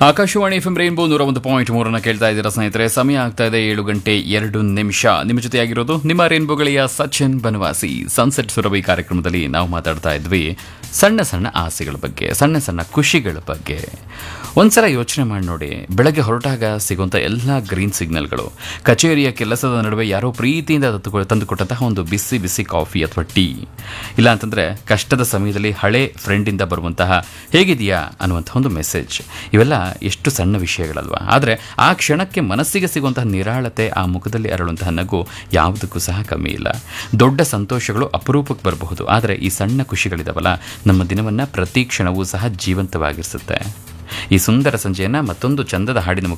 Akashvani F M rainbow ನೂರ ಒಂದು point ಮೂರನ್ನ ಕೇಳ್ತಾ ಇದ್ದೀರಾ ಸ್ನೇಹಿತರೆ ಸಮಯ ಆಗ್ತಾ ಇದೆ ಏಳು ಗಂಟೆ ಎರಡು ನಿಮಿಷ ನಿಮ್ಮ ಜೊತೆಯಾಗಿರೋದು ನಿಮ್ಮ ರೈನ್ಬೋ ಗೆಳೆಯ ಸಚಿನ್ ಬನವಾಸಿ ಸನ್ಸೆಟ್ ಸುರಭಿ ಕಾರ್ಯಕ್ರಮದಲ್ಲಿ ನಾವು ಮಾತಾಡ್ತಾ ಇದ್ವಿ ಸಣ್ಣ ಸಣ್ಣ ಆಸೆಗಳ ಬಗ್ಗೆ ಸಣ್ಣ ಸಣ್ಣ ಖುಷಿಗಳ ಬಗ್ಗೆ ಒಂದ್ಸಲ ಯೋಚನೆ ಮಾಡಿ ನೋಡಿ ಬೆಳಗ್ಗೆ ಹೊರಟಾಗ ಸಿಗುವಂಥ ಎಲ್ಲ ಗ್ರೀನ್ ಸಿಗ್ನಲ್ಗಳು ಕಚೇರಿಯ ಕೆಲಸದ ನಡುವೆ ಯಾರೋ ಪ್ರೀತಿಯಿಂದ ತಂದು ತಂದುಕೊಟ್ಟಂತಹ ಒಂದು ಬಿಸಿ ಬಿಸಿ ಕಾಫಿ ಅಥವಾ ಟೀ ಇಲ್ಲ ಅಂತಂದ್ರೆ ಕಷ್ಟದ ಸಮಯದಲ್ಲಿ ಹಳೆ ಫ್ರೆಂಡಿಂದ ಬರುವಂತಹ ಹೇಗಿದೆಯಾ ಅನ್ನುವಂಥ ಒಂದು ಮೆಸೇಜ್ ಇವೆಲ್ಲ ಎಷ್ಟು ಸಣ್ಣ ವಿಷಯಗಳಲ್ವಾ ಆದರೆ ಆ ಕ್ಷಣಕ್ಕೆ ಮನಸ್ಸಿಗೆ ಸಿಗುವಂತಹ ನಿರಾಳತೆ ಆ ಮುಖದಲ್ಲಿ ಅರಳುವಂತಹ ನಗು ಯಾವುದಕ್ಕೂ ಸಹ ಕಮ್ಮಿ ಇಲ್ಲ ದೊಡ್ಡ ಸಂತೋಷಗಳು ಅಪರೂಪಕ್ಕೆ ಬರಬಹುದು ಆದರೆ ಈ ಸಣ್ಣ ಖುಷಿಗಳಿದಾವಲ್ಲ ನಮ್ಮ ದಿನವನ್ನ ಪ್ರತಿ ಕ್ಷಣವೂ ಸಹ ಜೀವಂತವಾಗಿರಿಸುತ್ತೆ ಈ ಸುಂದರ ಸಂಜೆಯನ್ನ ಮತ್ತೊಂದು ಚಂದದ ಹಾಡಿನ